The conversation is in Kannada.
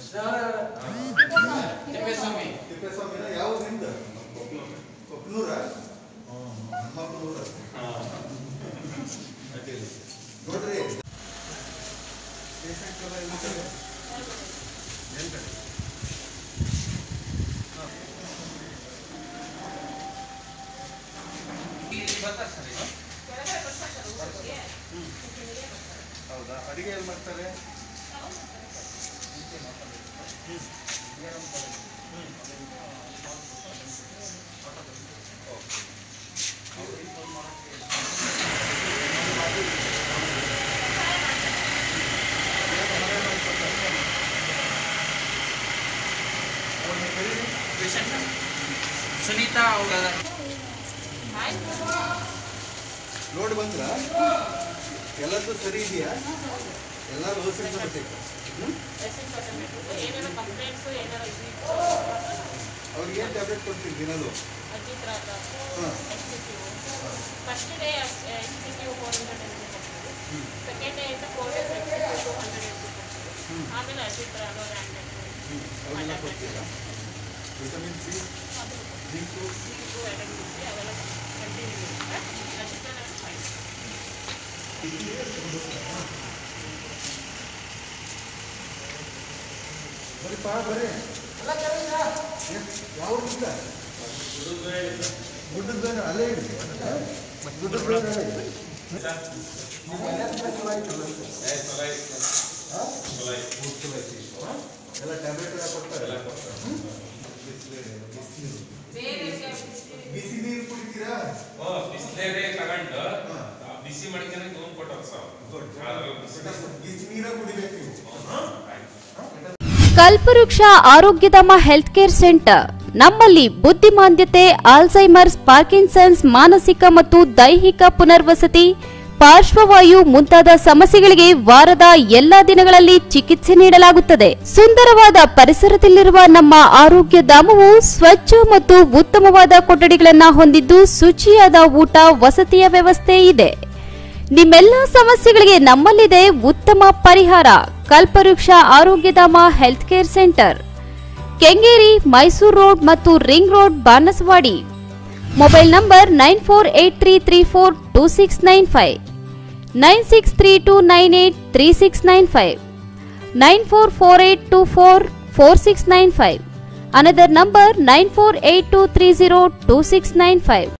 ತಿಪ್ಪೇಸ್ವಾಮಿ ತಿಪ್ಪೇಸ್ವಾಮಿನ ಯಾವ ನಿಂದ ಕೊಕ್ನೂರ ಕೊಕ್ನೂರ ಅಡ್ಡಿಲ್ಲ ನೋಡ್ರಿ ಪೇಷಂಟ್ ಎಲ್ಲ ಎಲ್ಲಿ ಇದ್ದಾರೆ? ಏನ್ ಕಡೆ? ಹೌದಾ ಅಡಿಗೆ ಏನ್ ಮಾಡ್ತಾರೆ ಪೇಷಂಟ್ ಸುನೀತಾ ಅವಳ ನೋಡಿ ಬಂದ್ರ ಎಲ್ಲದೂ ಸರಿ ಇದೆಯಾ ಎಲ್ಲರೂ ಸಿಂಟಮೆಟಿಕ್ ಏನೇನೋ ಕಂಪ್ಲೇಂಟ್ಸ್ ಏನಾರ ಅವ್ರಿಗೆ ಏನು ಟ್ಯಾಬ್ಲೆಟ್ ಕೊಡ್ತೀವಿ ದಿನಲು ಅಜಿತ್ರಾತ ಹಾಂ S C P first day S C P four hundred M G second day ಇಂದ four days S C P two hundred M G ಆಮೇಲೆ ಅಜಿತ್ರಾತ ಅವೆಲ್ಲ ಕೊಡ್ತೀರಾ ವಿಟಮಿನ್ ಸಿ ಜಿಂಕು ಅವೆಲ್ಲ ಕಂಟಿನ್ಯೂ ಇರುತ್ತೆ ಅಜಿತ್ರಾತ ಫೈನ್ ಬರೀ ಪಾ ಬರೀ ಯಾವ ಊರಿಂದ ಗುಡ್ಡದ ಬೇರೆ ಅಲ್ಲೇ ಇದೆ ಗುಡ್ಡದ ಬೇರೆ ಅಲ್ಲೇ ಇದೆ ನಿಮ್ಮ ಮನೆ ಹತ್ರ ಚಲೋ ಆಯ್ತಲ್ಲ? ಹಾ? ಚಲೋ ಐತಿ. ಹಾ? ಎಲ್ಲ ಟ್ಯಾಬ್ಲೆಟ್ ಎಲ್ಲ ಕೊಡ್ತಾರೆ ಹ್ಮ್? ಬಿಸ್ನೀರು. ಬಿಸಿ ನೀರು ಕುಡಿತೀರಾ ಬಿಸಿಲೇರೆ ತಗೊಂಡು ಹಾ. ಬಿಸಿ ಮಾಡ್ಕೊಂಡು ತಗೊಂಡ್ ಕೊಟ್ಟಾರ ಸರ್ ಬಿಸಿ ನೀರ ಕುಡಿಬೇಕು ನೀವು ಕಲ್ಪವೃಕ್ಷ ಆರೋಗ್ಯಧಾಮ ಹೆಲ್ತ್ ಕೇರ್ ಸೆಂಟರ್ ನಮ್ಮಲ್ಲಿ ಬುದ್ಧಿಮಾಂದ್ಯತೆ ಆಲ್ಝೈಮರ್ಸ್ ಪಾರ್ಕಿನ್ಸನ್ಸ್ ಮಾನಸಿಕ ಮತ್ತು ದೈಹಿಕ ಪುನರ್ವಸತಿ ಪಾರ್ಶ್ವವಾಯು ಮುಂತಾದ ಸಮಸ್ಯೆಗಳಿಗೆ ವಾರದ ಎಲ್ಲಾ ದಿನಗಳಲ್ಲಿ ಚಿಕಿತ್ಸೆ ನೀಡಲಾಗುತ್ತದೆ ಸುಂದರವಾದ ಪರಿಸರದಲ್ಲಿರುವ ನಮ್ಮ ಆರೋಗ್ಯ ಧಾಮವು ಸ್ವಚ್ಛ ಮತ್ತು ಉತ್ತಮವಾದ ಕೊಠಡಿಗಳನ್ನ ಹೊಂದಿದ್ದು ಶುಚಿಯಾದ ಊಟ ವಸತಿಯ ವ್ಯವಸ್ಥೆ ಇದೆ ನಿಮ್ಮೆಲ್ಲ ಸಮಸ್ಯೆಗಳಿಗೆ ನಮ್ಮಲ್ಲಿದೆ ಉತ್ತಮ ಪರಿಹಾರ Kalpavriksha Arogyadhama health care centre Kengeri Mysuru road ಮತ್ತು ring road Banaswadi mobile number nine four eight three three four two six nine five nine six three two nine eight three six nine five nine four four eight two four four six nine five another number nine four eight two three zero two six nine five